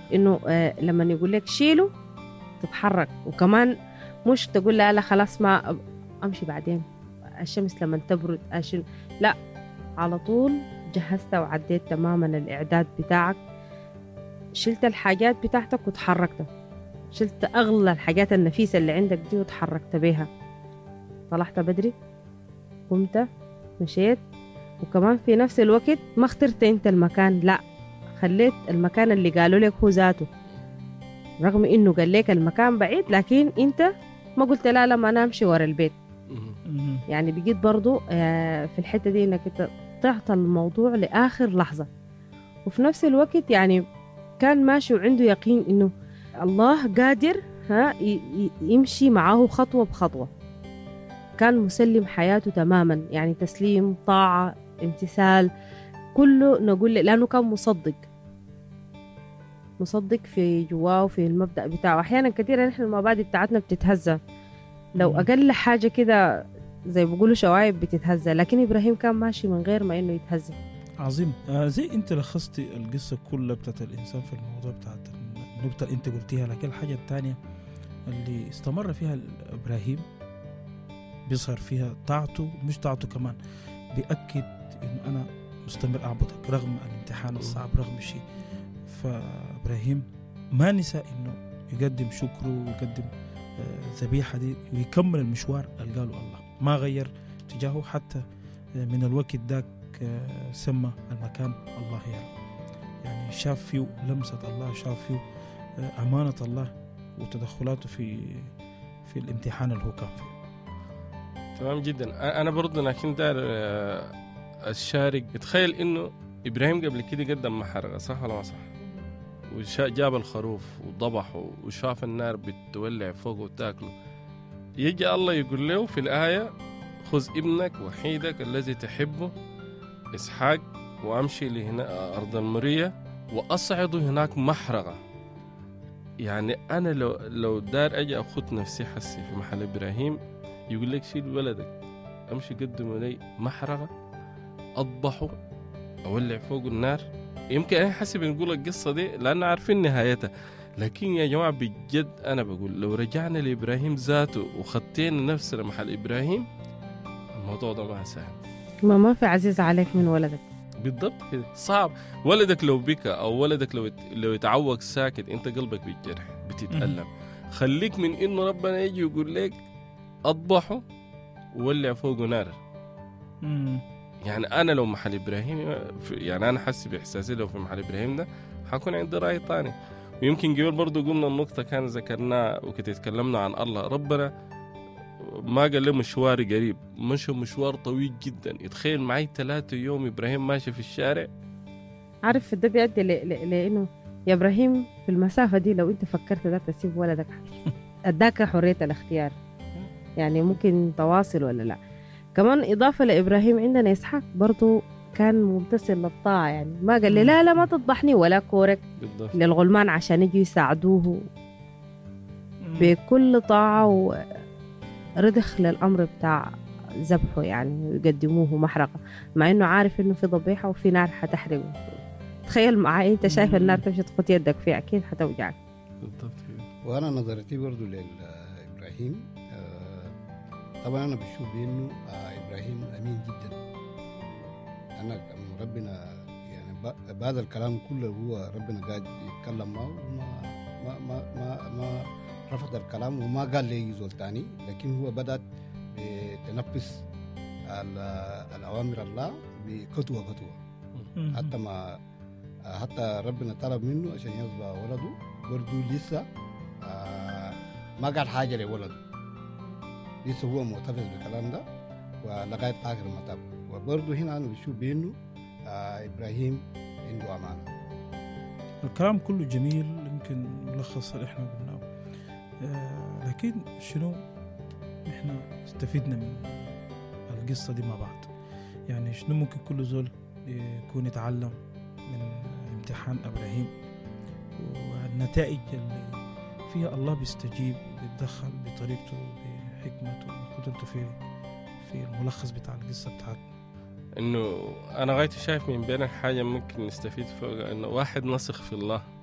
انه آه لما يقول لك شيله تتحرك وكمان مش تقول لا لا خلاص ما أب- امشي بعدين الشمس لما تبرد أشن لا على طول جهزت وعديت تماما الاعداد بتاعك شلت الحاجات بتاعتك وتحركت شلت اغلى الحاجات النفيسه اللي عندك دي وتحركت بيها طلعت بدري قمت مشيت وكمان في نفس الوقت ما اخترت انت المكان لا خليت المكان اللي قالوا لك هو ذاته رغم انه قال لك المكان بعيد لكن انت ما قلت لا لا ما انا امشي ورا البيت مهم. يعني بقيت برضو آه، في الحتة دي انك انت تعطى الموضوع لآخر لحظة وفي نفس الوقت يعني كان ماشي وعنده يقين انه الله قادر ها ي- ي- يمشي معاه خطوة بخطوة كان مسلم حياته تماما يعني تسليم طاعة امتثال كله نقول له- لأنه كان مصدق مصدق في جواه وفي المبدأ بتاعه أحيانا كثيرا نحن المبادئ بتاعتنا بتتهزم لو مم. أقل حاجة كده زي بيقولوا شوايب بتتهزى لكن إبراهيم كان ماشي من غير ما إنه يتهزى عظيم آه زي انت لخصتي القصه كلها بتاعت الانسان في الموضوع بتاعت النقطه اللي انت قلتيها لكن الحاجه الثانيه اللي استمر فيها ابراهيم بيظهر فيها طاعته مش طاعته كمان بيأكد انه انا مستمر اعبدك رغم الامتحان الصعب رغم الشيء فابراهيم ما نسى انه يقدم شكره ويقدم آه، ذبيحه دي ويكمل المشوار اللي قاله الله ما غير اتجاهه حتى آه، من الوقت ذاك آه، سمى المكان الله يعني يعني شاف فيه لمسة الله شاف فيه آه، أمانة الله وتدخلاته في في الامتحان اللي هو كان فيه تمام جدا أ- انا برضه لكن داير آه، اشارك تخيل انه ابراهيم قبل كده قدم محرقه صح ولا ما صح؟ وشا جاب الخروف وذبحه وشاف النار بتولع فوقه وتاكله يجي الله يقول له في الآية خذ ابنك وحيدك الذي تحبه إسحاق وأمشي لهنا أرض المرية وأصعد هناك محرقة يعني أنا لو لو دار أجي أخذ نفسي حسي في محل إبراهيم يقول لك شيل ولدك أمشي قدم لي محرقة أذبحه أولع فوق النار يمكن أنا حسب نقول القصة دي لأن عارفين نهايتها لكن يا جماعة بجد أنا بقول لو رجعنا لإبراهيم ذاته وخطينا نفسنا محل إبراهيم الموضوع ده ما سهل ما ما في عزيز عليك من ولدك بالضبط كده صعب ولدك لو بكى او ولدك لو لو يتعوق ساكت انت قلبك بيتجرح بتتألم خليك من انه ربنا يجي يقول لك اذبحه وولع فوقه نار مم. يعني انا لو محل ابراهيم في- يعني انا حاسس باحساسي لو في محل ابراهيم ده حكون عندي راي تاني ويمكن قبل برضه قلنا النقطه كان ذكرناها وكنت اتكلمنا عن الله ربنا ما قال له مشواري قريب مشى مشوار طويل جدا يتخيل معي ثلاثة يوم ابراهيم ماشي في الشارع عارف ده بيؤدي ل- ل- لانه يا ابراهيم في المسافه دي لو انت فكرت ده تسيب ولدك اداك حريه الاختيار يعني ممكن تواصل ولا لا كمان اضافه لابراهيم عندنا اسحاق برضو كان ممتثل للطاعه يعني ما قال لي لا لا ما تذبحني ولا كورك بالضبط للغلمان عشان يجوا يساعدوه بكل طاعه ورضخ للامر بتاع ذبحه يعني ويقدموه محرقه مع انه عارف انه في ضبيحه وفي نار حتحرقه تخيل معاي انت شايف مم. النار تمشي تخط يدك فيها اكيد حتوجعك بالضبط كده. وانا نظرتي برضو لابراهيم آه، طبعا انا بشوف بانه آه، ابراهيم امين جدا انا لما ربنا يعني ب- بعد الكلام كله هو ربنا قاعد يتكلم معه وما ما ما ما, ما رفض الكلام وما قال لي زول تاني لكن هو بدأ بتنفس ال- الأوامر الله بخطوة خطوة مم. حتى ما حتى ربنا طلب منه عشان يصبح ولده برضه لسه آه، ما قال حاجة لولده لسه هو محتفظ بالكلام ده ولغاية آخر المطاف وبرضه هنا أنا بشوف بأنه آه، إبراهيم عنده أمانة الكلام كله جميل يمكن ملخص اللي احنا قلناه آه لكن شنو احنا استفدنا من القصة دي مع بعض يعني شنو ممكن كل زول يكون يتعلم من امتحان ابراهيم والنتائج اللي فيها الله بيستجيب بيتدخل بطريقته بحكمته بقدرته في في الملخص بتاع القصة بتاعتنا انه انا غايتي شايف من بين الحاجه ممكن نستفيد فوق انه واحد نثق في الله